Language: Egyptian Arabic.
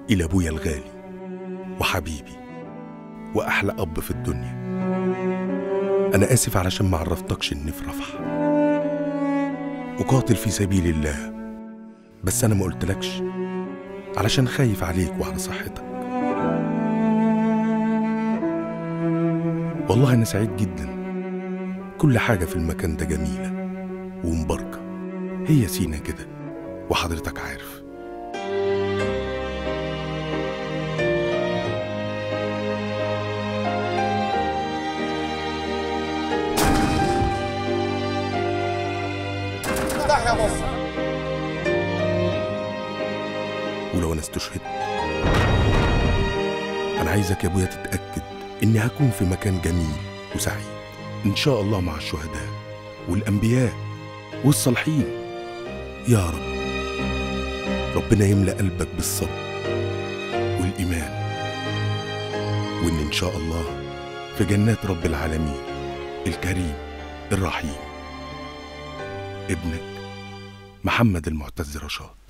إلى أبويا الغالي وحبيبي وأحلى أب في الدنيا أنا آسف علشان ما عرفتكش إني في رفح أقاتل في سبيل الله بس أنا ما قلتلكش علشان خايف عليك وعلى صحتك والله أنا سعيد جدا كل حاجة في المكان ده جميلة ومباركة هي سينا كده وحضرتك عارف افتح يا مصر ولو أنا استشهدت أنا عايزك يا أبويا تتأكد إني هكون في مكان جميل وسعيد إن شاء الله مع الشهداء والأنبياء والصالحين يا رب ربنا يملأ قلبك بالصبر والإيمان وإن إن شاء الله في جنات رب العالمين الكريم الرحيم ابنك محمد المعتز رشاد